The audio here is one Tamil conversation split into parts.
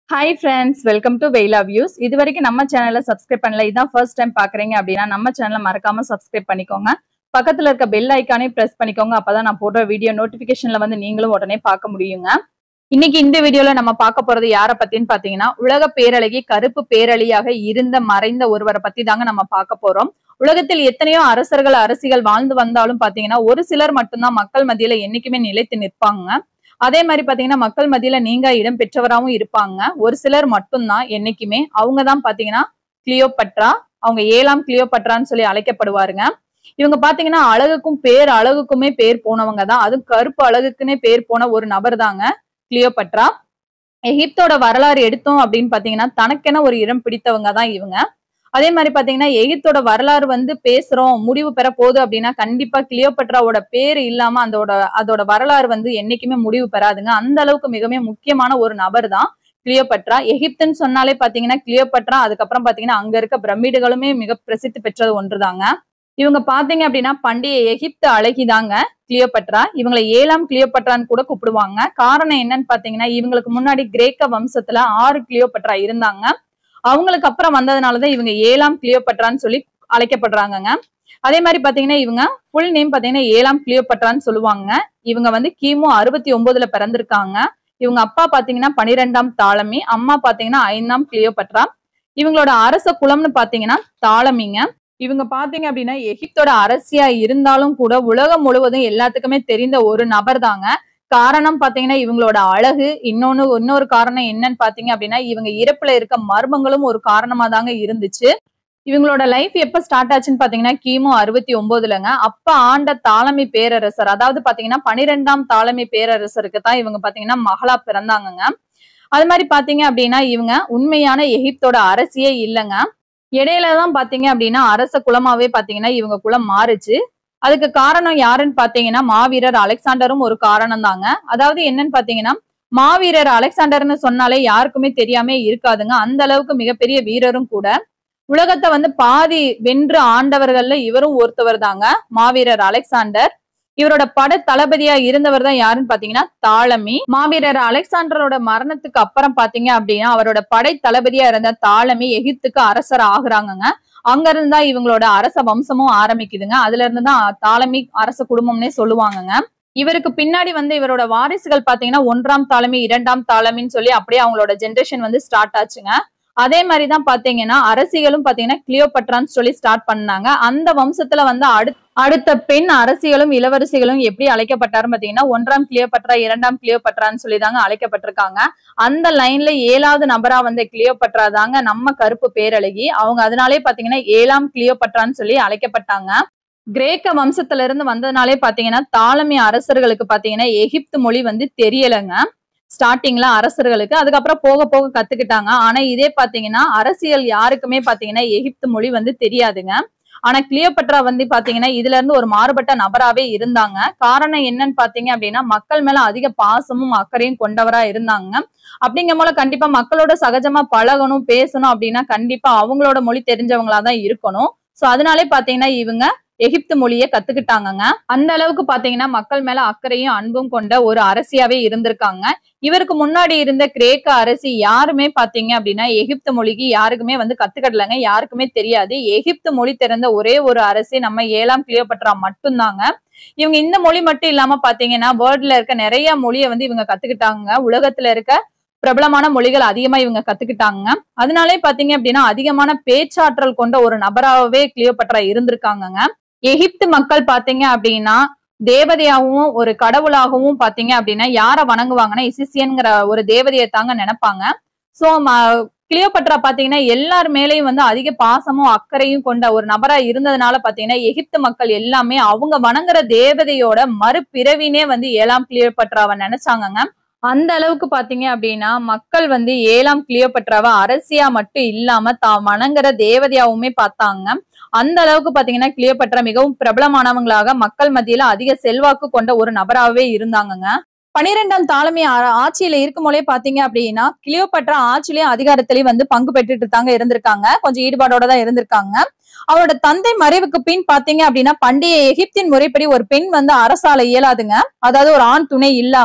ஹாய் ஃப்ரெண்ட்ஸ் வெல்கம் டு வெயிலா வியூஸ் இது வரைக்கும் நம்ம சேனலை சப்ஸ்கிரைப் பண்ணல இதான் ஃபர்ஸ்ட் டைம் பாக்குறீங்க அப்படின்னா நம்ம சேனலை மறக்காம சப்ஸ்கிரைப் பண்ணிக்கோங்க பக்கத்துல இருக்க பெல் ஐக்கானே பிரஸ் பண்ணிக்கோங்க அப்பதான் நான் போடுற வீடியோ நோட்டிபிகேஷன்ல வந்து நீங்களும் உடனே பார்க்க முடியுங்க இன்னைக்கு இந்த வீடியோல நம்ம பார்க்க போறது யார பத்தின்னு பாத்தீங்கன்னா உலக பேரழகி கருப்பு பேரழியாக இருந்த மறைந்த ஒருவரை பத்தி தாங்க நம்ம பார்க்க போறோம் உலகத்தில் எத்தனையோ அரசர்கள் அரசிகள் வாழ்ந்து வந்தாலும் பாத்தீங்கன்னா ஒரு சிலர் மட்டும்தான் மக்கள் மத்தியில என்னைக்குமே நிலைத்து நிற்பாங்க அதே மாதிரி பாத்தீங்கன்னா மக்கள் மத்தியில நீங்க இடம் பெற்றவராகவும் இருப்பாங்க ஒரு சிலர் மட்டும்தான் என்னைக்குமே அவங்க தான் பாத்தீங்கன்னா கிளியோபட்ரா அவங்க ஏழாம் கிளியோபட்ரான்னு சொல்லி அழைக்கப்படுவாருங்க இவங்க பாத்தீங்கன்னா அழகுக்கும் பேர் அழகுக்குமே பேர் போனவங்க தான் அதுவும் கருப்பு அழகுக்குன்னே பேர் போன ஒரு நபர் தாங்க கிளியோபட்ரா எகிப்தோட வரலாறு எடுத்தோம் அப்படின்னு பாத்தீங்கன்னா தனக்கென ஒரு இடம் பிடித்தவங்க தான் இவங்க அதே மாதிரி பாத்தீங்கன்னா எகிப்தோட வரலாறு வந்து பேசுறோம் முடிவு பெற போகுது அப்படின்னா கண்டிப்பா கிளியோபட்ராவோட பேர் இல்லாம அதோட அதோட வரலாறு வந்து என்னைக்குமே முடிவு பெறாதுங்க அந்த அளவுக்கு மிகவும் முக்கியமான ஒரு நபர் தான் கிளியோபட்ரா எகிப்துன்னு சொன்னாலே பாத்தீங்கன்னா கிளியோபட்ரா அதுக்கப்புறம் பாத்தீங்கன்னா அங்க இருக்க பிரமிடுகளுமே மிக பிரசித்தி பெற்றது ஒன்றுதாங்க இவங்க பாத்தீங்க அப்படின்னா பண்டைய எகிப்து அழகிதாங்க கிளியோபட்ரா இவங்களை ஏழாம் கிளியோபட்ரான்னு கூட கூப்பிடுவாங்க காரணம் என்னன்னு பாத்தீங்கன்னா இவங்களுக்கு முன்னாடி கிரேக்க வம்சத்துல ஆறு கிளியோபட்ரா இருந்தாங்க அவங்களுக்கு அப்புறம் வந்ததுனாலதான் இவங்க ஏழாம் கிளியோபட்ரான்னு சொல்லி அழைக்கப்படுறாங்கங்க அதே மாதிரி பாத்தீங்கன்னா இவங்க ஃபுல் நேம் பாத்தீங்கன்னா ஏழாம் கிளியோபட்ரான்னு சொல்லுவாங்க இவங்க வந்து கிமு அறுபத்தி ஒன்பதுல பிறந்திருக்காங்க இவங்க அப்பா பாத்தீங்கன்னா பனிரெண்டாம் தாளமி அம்மா பாத்தீங்கன்னா ஐந்தாம் கிளியோபட்ரா இவங்களோட அரச குலம்னு பாத்தீங்கன்னா தாளமிங்க இவங்க பாத்தீங்க அப்படின்னா எகிப்தோட அரசியா இருந்தாலும் கூட உலகம் முழுவதும் எல்லாத்துக்குமே தெரிந்த ஒரு நபர் தாங்க காரணம் பாத்தீங்கன்னா இவங்களோட அழகு இன்னொன்னு இன்னொரு காரணம் என்னன்னு பாத்தீங்க அப்படின்னா இவங்க இறப்புல இருக்க மர்மங்களும் ஒரு காரணமா தாங்க இருந்துச்சு இவங்களோட லைஃப் எப்ப ஸ்டார்ட் ஆச்சுன்னு பாத்தீங்கன்னா கிமு அறுபத்தி ஒன்பதுலங்க அப்ப ஆண்ட தாளமி பேரரசர் அதாவது பாத்தீங்கன்னா பனிரெண்டாம் தாளமி பேரரசருக்கு தான் இவங்க பாத்தீங்கன்னா மகளா பிறந்தாங்கங்க அது மாதிரி பாத்தீங்க அப்படின்னா இவங்க உண்மையான எகிப்தோட அரசியே இல்லைங்க இடையில தான் பாத்தீங்க அப்படின்னா அரச குலமாவே பாத்தீங்கன்னா இவங்க குலம் மாறுச்சு அதுக்கு காரணம் யாருன்னு பாத்தீங்கன்னா மாவீரர் அலெக்சாண்டரும் ஒரு காரணம் தாங்க அதாவது என்னன்னு பாத்தீங்கன்னா மாவீரர் அலெக்சாண்டர்னு சொன்னாலே யாருக்குமே தெரியாம இருக்காதுங்க அந்த அளவுக்கு மிகப்பெரிய வீரரும் கூட உலகத்தை வந்து பாதி வென்று ஆண்டவர்கள்ல இவரும் ஒருத்தவர் தாங்க மாவீரர் அலெக்சாண்டர் இவரோட பட தளபதியா இருந்தவர் தான் யாருன்னு பாத்தீங்கன்னா தாளமி மாவீரர் அலெக்சாண்டரோட மரணத்துக்கு அப்புறம் பாத்தீங்க அப்படின்னா அவரோட படை தளபதியா இருந்த தாளமி எகிப்துக்கு அரசர் ஆகுறாங்கங்க அங்க இருந்தா இவங்களோட அரச வம்சமும் ஆரம்பிக்குதுங்க அதுல இருந்து தான் தாளமி அரச குடும்பம்னே சொல்லுவாங்கங்க இவருக்கு பின்னாடி வந்து இவரோட வாரிசுகள் பாத்தீங்கன்னா ஒன்றாம் தாளமி இரண்டாம் தாளமின்னு சொல்லி அப்படியே அவங்களோட ஜென்ரேஷன் வந்து ஸ்டார்ட் ஆச்சுங்க அதே மாதிரிதான் பாத்தீங்கன்னா அரசிகளும் பாத்தீங்கன்னா கிளியோபட்ரான்னு சொல்லி ஸ்டார்ட் பண்ணாங்க அந்த வம்சத்துல வந்து அடுத்த அடுத்த பெண் அரசிகளும் இளவரசிகளும் எப்படி அழைக்கப்பட்டாரு பாத்தீங்கன்னா ஒன்றாம் கிளியோபட்ரா இரண்டாம் கிளியோபட்ரான்னு சொல்லி தாங்க அழைக்கப்பட்டிருக்காங்க அந்த லைன்ல ஏழாவது நபரா வந்த கிளியோபட்ரா தாங்க நம்ம கருப்பு பேரழகி அவங்க அதனாலே பாத்தீங்கன்னா ஏழாம் கிளியோபட்ரான்னு சொல்லி அழைக்கப்பட்டாங்க கிரேக்க வம்சத்துல இருந்து வந்ததுனாலே பாத்தீங்கன்னா தாளமி அரசர்களுக்கு பாத்தீங்கன்னா எகிப்து மொழி வந்து தெரியலைங்க ஸ்டார்டிங்ல அரசர்களுக்கு அதுக்கப்புறம் போக போக கத்துக்கிட்டாங்க ஆனா இதே பாத்தீங்கன்னா அரசியல் யாருக்குமே பாத்தீங்கன்னா எகிப்து மொழி வந்து தெரியாதுங்க ஆனா கிளியோபட்ரா வந்து பாத்தீங்கன்னா இதுல இருந்து ஒரு மாறுபட்ட நபராவே இருந்தாங்க காரணம் என்னன்னு பாத்தீங்க அப்படின்னா மக்கள் மேல அதிக பாசமும் அக்கறையும் கொண்டவரா இருந்தாங்க அப்படிங்கும் போல கண்டிப்பா மக்களோட சகஜமா பழகணும் பேசணும் அப்படின்னா கண்டிப்பா அவங்களோட மொழி தெரிஞ்சவங்களா தான் இருக்கணும் சோ அதனாலே பாத்தீங்கன்னா இவங்க எகிப்து மொழியை கத்துக்கிட்டாங்கங்க அந்த அளவுக்கு பாத்தீங்கன்னா மக்கள் மேல அக்கறையும் அன்பும் கொண்ட ஒரு அரசியாவே இருந்திருக்காங்க இவருக்கு முன்னாடி இருந்த கிரேக்க அரசி யாருமே பாத்தீங்க அப்படின்னா எகிப்து மொழிக்கு யாருக்குமே வந்து கத்துக்கிடலங்க யாருக்குமே தெரியாது எகிப்து மொழி தெரிந்த ஒரே ஒரு அரசி நம்ம ஏழாம் கிளியோபட்ரா மட்டும்தாங்க இவங்க இந்த மொழி மட்டும் இல்லாம பாத்தீங்கன்னா வேர்ல்ட்ல இருக்க நிறைய மொழியை வந்து இவங்க கத்துக்கிட்டாங்க உலகத்துல இருக்க பிரபலமான மொழிகள் அதிகமா இவங்க கத்துக்கிட்டாங்க அதனாலே பாத்தீங்க அப்படின்னா அதிகமான பேச்சாற்றல் கொண்ட ஒரு நபராகவே கிளியோபட்ரா இருந்திருக்காங்கங்க எகிப்து மக்கள் பாத்தீங்க அப்படின்னா தேவதையாகவும் ஒரு கடவுளாகவும் பாத்தீங்க அப்படின்னா யார வணங்குவாங்கன்னா இசிசியன்ங்கிற ஒரு தேவதையை தாங்க நினைப்பாங்க சோ கிளியோபட்ரா பாத்தீங்கன்னா எல்லார் மேலேயும் வந்து அதிக பாசமும் அக்கறையும் கொண்ட ஒரு நபரா இருந்ததுனால பாத்தீங்கன்னா எகிப்து மக்கள் எல்லாமே அவங்க வணங்குற தேவதையோட மறுபிறவினே வந்து ஏழாம் கிளியோபட்ராவை நினைச்சாங்கங்க அந்த அளவுக்கு பாத்தீங்க அப்படின்னா மக்கள் வந்து ஏழாம் கிளியோபட்ராவை அரசியா மட்டும் இல்லாம தான் வணங்குற தேவதையாவுமே பார்த்தாங்க அந்த அளவுக்கு பாத்தீங்கன்னா கிளியோபட்ரா மிகவும் பிரபலமானவங்களாக மக்கள் மத்தியில அதிக செல்வாக்கு கொண்ட ஒரு நபராகவே இருந்தாங்கங்க பனிரெண்டாம் தாளமி ஆட்சியில இருக்கும் போதே பாத்தீங்க அப்படின்னா கிளியோபட்ரா ஆட்சியிலயும் அதிகாரத்திலயும் வந்து பங்கு பெற்றுட்டு தாங்க இருந்திருக்காங்க கொஞ்சம் ஈடுபாடோட தான் இருந்திருக்காங்க அவரோட தந்தை மறைவுக்கு பின் பாத்தீங்க அப்படின்னா பண்டைய எகிப்தின் முறைப்படி ஒரு பெண் வந்து அரசால இயலாதுங்க அதாவது ஒரு ஆண் துணை இல்லாம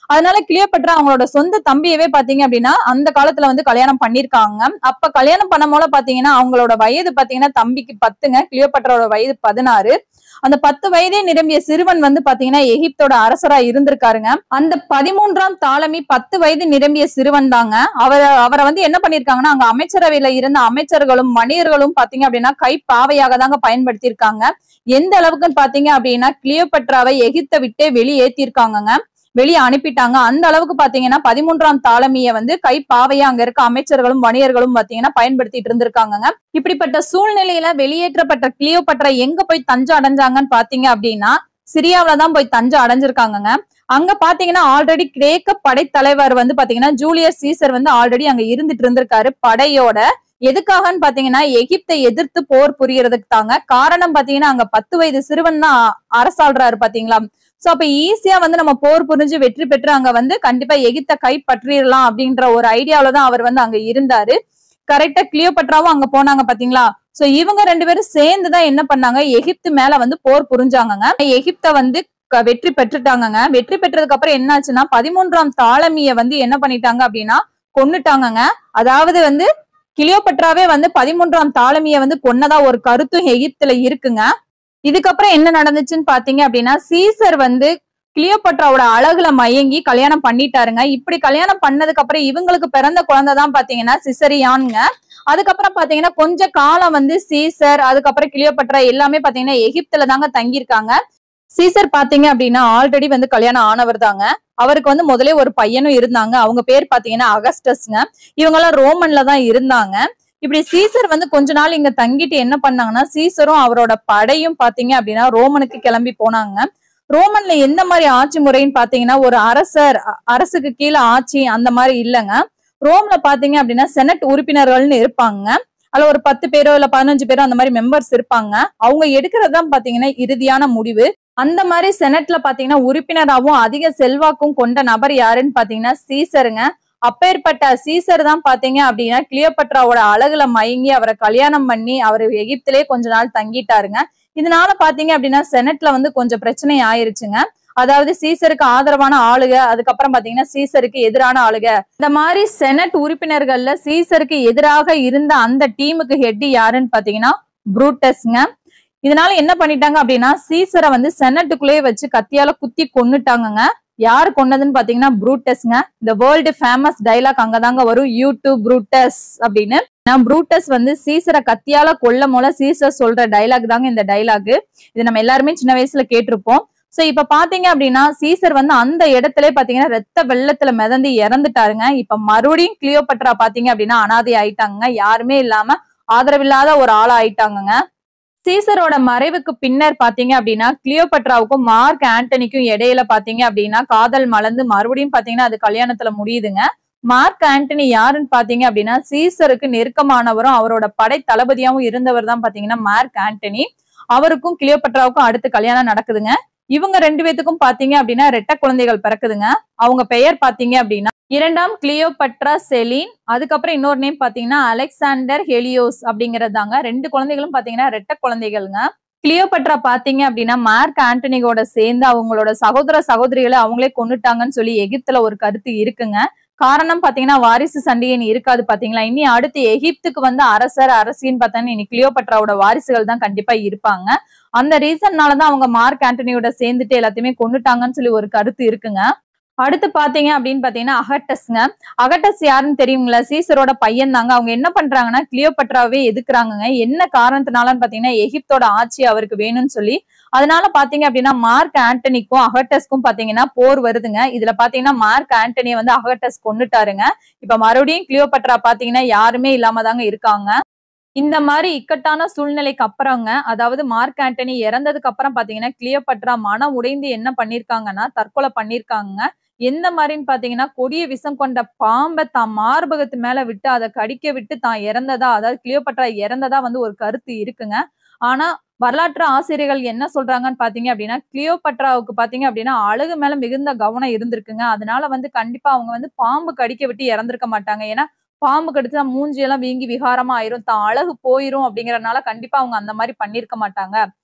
அதனால கிளியோபட்ரா அவங்களோட சொந்த தம்பியவே பாத்தீங்க அப்படின்னா அந்த காலத்துல வந்து கல்யாணம் பண்ணிருக்காங்க அப்ப கல்யாணம் பண்ணும் போல பாத்தீங்கன்னா அவங்களோட வயது பாத்தீங்கன்னா தம்பிக்கு பத்துங்க கிளியோபட்ராவோட வயது பதினாறு அந்த பத்து வயதே நிரம்பிய சிறுவன் வந்து பாத்தீங்கன்னா எகிப்தோட அரசரா இருந்திருக்காருங்க அந்த பதிமூன்றாம் தாலமி பத்து வயது நிரம்பிய சிறுவன் தாங்க அவர் அவரை வந்து என்ன பண்ணிருக்காங்கன்னா அங்க அமைச்சரவையில இருந்த அமைச்சர்களும் மணியர்களும் பாத்தீங்க அப்படின்னா கை பாவையாக தாங்க பயன்படுத்தியிருக்காங்க எந்த அளவுக்குன்னு பாத்தீங்க அப்படின்னா கிளியோபட்ராவை எகிப்தை விட்டே வெளியேற்றிருக்காங்கங்க வெளியே அனுப்பிட்டாங்க அந்த அளவுக்கு பாத்தீங்கன்னா பதிமூன்றாம் தாலமிய வந்து கை பாவையா அங்க இருக்க அமைச்சர்களும் வணிகர்களும் பாத்தீங்கன்னா பயன்படுத்திட்டு இருந்திருக்காங்கங்க இப்படிப்பட்ட சூழ்நிலையில வெளியேற்றப்பட்ட கிளியோபட்ரா எங்க போய் தஞ்சம் அடைஞ்சாங்கன்னு பாத்தீங்க அப்படின்னா சிரியாவில தான் போய் தஞ்சம் அடைஞ்சிருக்காங்கங்க அங்க பாத்தீங்கன்னா ஆல்ரெடி கிரேக்க படைத்தலைவர் வந்து பாத்தீங்கன்னா ஜூலியஸ் சீசர் வந்து ஆல்ரெடி அங்க இருந்துட்டு இருந்திருக்காரு படையோட எதுக்காகன்னு பாத்தீங்கன்னா எகிப்தை எதிர்த்து போர் புரியறதுக்கு தாங்க காரணம் பாத்தீங்கன்னா அங்க பத்து வயது சிறுவன் தான் அரசாள்றாரு பாத்தீங்களா சோ அப்ப ஈஸியா வந்து நம்ம போர் புரிஞ்சு வெற்றி பெற்று அங்க வந்து கண்டிப்பா எகிப்த கைப்பற்றிடலாம் அப்படின்ற ஒரு ஐடியாவில தான் அவர் வந்து அங்க இருந்தாரு கரெக்டா கிளியோபட்ராவும் அங்க போனாங்க பாத்தீங்களா சோ இவங்க ரெண்டு பேரும் சேர்ந்து தான் என்ன பண்ணாங்க எகிப்து மேல வந்து போர் புரிஞ்சாங்கங்க எகிப்த வந்து க- வெற்றி பெற்றுட்டாங்கங்க வெற்றி பெற்றதுக்கு அப்புறம் என்னாச்சுன்னா பதிமூன்றாம் தாலமிய வந்து என்ன பண்ணிட்டாங்க அப்படின்னா கொன்னுட்டாங்கங்க அதாவது வந்து கிளியோபட்ராவே வந்து பதிமூன்றாம் தாலமிய வந்து கொன்னதா ஒரு கருத்தும் எகிப்துல இருக்குங்க இதுக்கப்புறம் என்ன நடந்துச்சுன்னு பாத்தீங்க அப்படின்னா சீசர் வந்து கிளியோபட்ராவோட அழகுல மயங்கி கல்யாணம் பண்ணிட்டாருங்க இப்படி கல்யாணம் பண்ணதுக்கு அப்புறம் இவங்களுக்கு பிறந்த குழந்தை தான் பாத்தீங்கன்னா சிசரியானுங்க அதுக்கப்புறம் பாத்தீங்கன்னா கொஞ்ச காலம் வந்து சீசர் அதுக்கப்புறம் கிளியோபட்ரா எல்லாமே பாத்தீங்கன்னா எகிப்துல தாங்க தங்கியிருக்காங்க சீசர் பாத்தீங்க அப்படின்னா ஆல்ரெடி வந்து கல்யாணம் ஆனவர் தாங்க அவருக்கு வந்து முதலே ஒரு பையனும் இருந்தாங்க அவங்க பேர் பாத்தீங்கன்னா அகஸ்டஸ்ங்க இவங்க எல்லாம் ரோமன்ல தான் இருந்தாங்க இப்படி சீசர் வந்து கொஞ்ச நாள் இங்க தங்கிட்டு என்ன பண்ணாங்கன்னா சீசரும் அவரோட படையும் பாத்தீங்க அப்படின்னா ரோமனுக்கு கிளம்பி போனாங்க ரோமன்ல எந்த மாதிரி ஆட்சி முறைன்னு பாத்தீங்கன்னா ஒரு அரசர் அ- அரசுக்கு கீழே ஆட்சி அந்த மாதிரி இல்லைங்க ரோம்ல பாத்தீங்க அப்படின்னா செனட் உறுப்பினர்கள்னு இருப்பாங்க அதுல ஒரு பத்து பேரோ இல்ல பதினஞ்சு பேரோ அந்த மாதிரி மெம்பர்ஸ் இருப்பாங்க அவங்க எடுக்கிறது தான் பாத்தீங்கன்னா இறுதியான முடிவு அந்த மாதிரி செனட்ல பாத்தீங்கன்னா உறுப்பினராகவும் அதிக செல்வாக்கும் கொண்ட நபர் யாருன்னு பாத்தீங்கன்னா சீசருங்க அப்பேற்பட்ட சீசர் தான் பாத்தீங்க அப்படின்னா கிளியோபட்ராவோட அழகுல மயங்கி அவரை கல்யாணம் பண்ணி அவர் எகிப்திலே கொஞ்ச நாள் தங்கிட்டாருங்க இதனால பாத்தீங்க அப்படின்னா செனட்ல வந்து கொஞ்சம் பிரச்சனை ஆயிருச்சுங்க அதாவது சீசருக்கு ஆதரவான ஆளுக அதுக்கப்புறம் பாத்தீங்கன்னா சீசருக்கு எதிரான ஆளுக இந்த மாதிரி செனட் உறுப்பினர்கள்ல சீசருக்கு எதிராக இருந்த அந்த டீமுக்கு ஹெட் யாருன்னு பாத்தீங்கன்னா ப்ரூட்டஸ்ங்க இதனால என்ன பண்ணிட்டாங்க அப்படின்னா சீசரை வந்து செனட்டுக்குள்ளேயே வச்சு கத்தியால குத்தி கொன்னுட்டாங்கங்க யார் கொன்னதுன்னு பாத்தீங்கன்னா ப்ரூட்டஸ்ங்க இந்த வேர்ல்டு ஃபேமஸ் டைலாக் அங்கதாங்க வரும் யூ டு ப்ரூட்டஸ் அப்படின்னு நான் ப்ரூட்டஸ் வந்து சீசரை கத்தியால கொல்ல போல சீசர் சொல்ற டைலாக் தாங்க இந்த டைலாக் இது நம்ம எல்லாருமே சின்ன வயசுல கேட்டிருப்போம் சோ இப்ப பாத்தீங்க அப்படின்னா சீசர் வந்து அந்த இடத்துல பாத்தீங்கன்னா ரத்த வெள்ளத்துல மிதந்து இறந்துட்டாருங்க இப்ப மறுபடியும் கிளியோபட்ரா பாத்தீங்க அப்படின்னா அனாதை ஆயிட்டாங்க யாருமே இல்லாம ஆதரவில்லாத ஒரு ஆளா ஆயிட்டாங்கங்க சீசரோட மறைவுக்கு பின்னர் பாத்தீங்க அப்படின்னா கிளியோபட்ராவுக்கும் மார்க் ஆண்டனிக்கும் இடையில பாத்தீங்க அப்படின்னா காதல் மலர்ந்து மறுபடியும் பாத்தீங்கன்னா அது கல்யாணத்துல முடியுதுங்க மார்க் ஆண்டனி யாருன்னு பாத்தீங்க அப்படின்னா சீசருக்கு நெருக்கமானவரும் அவரோட படை தளபதியாவும் இருந்தவர் தான் பாத்தீங்கன்னா மார்க் ஆண்டனி அவருக்கும் கிளியோபட்ராவுக்கும் அடுத்து கல்யாணம் நடக்குதுங்க இவங்க ரெண்டு பேத்துக்கும் பாத்தீங்க அப்படின்னா ரெட்ட குழந்தைகள் பிறக்குதுங்க அவங்க பெயர் பாத்தீங்க அப்படின்னா இரண்டாம் கிளியோபட்ரா செலின் அதுக்கப்புறம் இன்னொரு நேம் பாத்தீங்கன்னா அலெக்சாண்டர் ஹெலியோஸ் அப்படிங்கிறது தாங்க ரெண்டு குழந்தைகளும் பாத்தீங்கன்னா ரெட்ட குழந்தைகள்ங்க கிளியோபட்ரா பாத்தீங்க அப்படின்னா மார்க் ஆண்டனியோட சேர்ந்து அவங்களோட சகோதர சகோதரிகளை அவங்களே கொண்டுட்டாங்கன்னு சொல்லி எகிப்துல ஒரு கருத்து இருக்குங்க காரணம் பாத்தீங்கன்னா வாரிசு சண்டையின் இருக்காது பாத்தீங்களா இனி அடுத்து எகிப்துக்கு வந்து அரசர் அரசின்னு பார்த்தா இனி கிளியோபட்ராவோட வாரிசுகள் தான் கண்டிப்பா இருப்பாங்க அந்த ரீசன்னாலதான் அவங்க மார்க் ஆண்டனியோட சேர்ந்துட்டு எல்லாத்தையுமே கொண்டுட்டாங்கன்னு சொல்லி ஒரு கருத்து இருக்குங்க அடுத்து பாத்தீங்க அப்படின்னு பாத்தீங்கன்னா அகட்டஸ்ங்க அகட்டஸ் யாருன்னு தெரியுங்களா சீசரோட பையன் தாங்க அவங்க என்ன பண்றாங்கன்னா கிளியோபட்ராவே எதுக்குறாங்கங்க என்ன காரணத்தினாலன்னு பாத்தீங்கன்னா எகிப்தோட ஆட்சி அவருக்கு வேணும்னு சொல்லி அதனால பாத்தீங்க அப்படின்னா மார்க் ஆண்டனிக்கும் அகட்டஸ்க்கும் பாத்தீங்கன்னா போர் வருதுங்க இதுல பாத்தீங்கன்னா மார்க் ஆண்டனியை வந்து அகட்டஸ் கொண்டுட்டாருங்க இப்ப மறுபடியும் கிளியோபட்ரா பாத்தீங்கன்னா யாருமே இல்லாம தாங்க இருக்காங்க இந்த மாதிரி இக்கட்டான சூழ்நிலைக்கு அப்புறங்க அதாவது மார்க் ஆண்டனி இறந்ததுக்கு அப்புறம் பாத்தீங்கன்னா கிளியோபட்ரா மனம் உடைந்து என்ன பண்ணிருக்காங்கன்னா தற்கொலை பண்ணிருக்காங்க எந்த மாதிரின்னு பாத்தீங்கன்னா கொடிய விஷம் கொண்ட பாம்பை தான் மார்பகத்து மேல விட்டு அதை கடிக்க விட்டு தான் இறந்ததா அதாவது கிளியோபட்ரா இறந்ததா வந்து ஒரு கருத்து இருக்குங்க ஆனா வரலாற்று ஆசிரியர்கள் என்ன சொல்றாங்கன்னு பாத்தீங்க அப்படின்னா கிளியோபட்ராவுக்கு பாத்தீங்க அப்படின்னா அழகு மேல மிகுந்த கவனம் இருந்திருக்குங்க அதனால வந்து கண்டிப்பா அவங்க வந்து பாம்பு கடிக்க விட்டு இறந்திருக்க மாட்டாங்க ஏன்னா பாம்பு கடிச்சா மூஞ்சி எல்லாம் வீங்கி விகாரமா ஆயிரும் தான் அழகு போயிரும் அப்படிங்கறதுனால கண்டிப்பா அவங்க அந்த மாதிரி பண்ணிருக்க மாட்டாங்க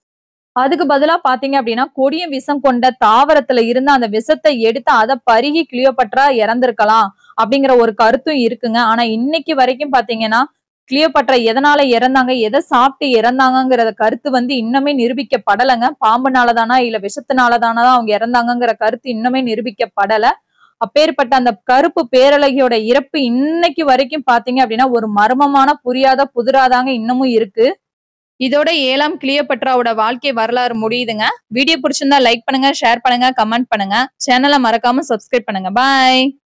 அதுக்கு பதிலா பாத்தீங்க அப்படின்னா கொடிய விஷம் கொண்ட தாவரத்துல இருந்த அந்த விஷத்தை எடுத்து அதை பருகி கிளியோபட்ரா இறந்திருக்கலாம் அப்படிங்கிற ஒரு கருத்தும் இருக்குங்க ஆனா இன்னைக்கு வரைக்கும் பாத்தீங்கன்னா கிளியோபட்ரா எதனால இறந்தாங்க எதை சாப்பிட்டு இறந்தாங்கங்கிற கருத்து வந்து இன்னுமே நிரூபிக்கப்படலைங்க பாம்புனாலதானா இல்ல விஷத்தினாலதானா அவங்க இறந்தாங்கங்கிற கருத்து இன்னுமே நிரூபிக்கப்படல அப்பேற்பட்ட அந்த கருப்பு பேரழகியோட இறப்பு இன்னைக்கு வரைக்கும் பாத்தீங்க அப்படின்னா ஒரு மர்மமான புரியாத புதிராதாங்க இன்னமும் இருக்கு இதோட ஏழாம் கிளியோபட்ராவோட வாழ்க்கை வரலாறு முடியுதுங்க வீடியோ பிடிச்சிருந்தா லைக் பண்ணுங்க ஷேர் பண்ணுங்க கமெண்ட் பண்ணுங்க சேனலை மறக்காம சப்ஸ்கிரைப் பண்ணுங்க பாய்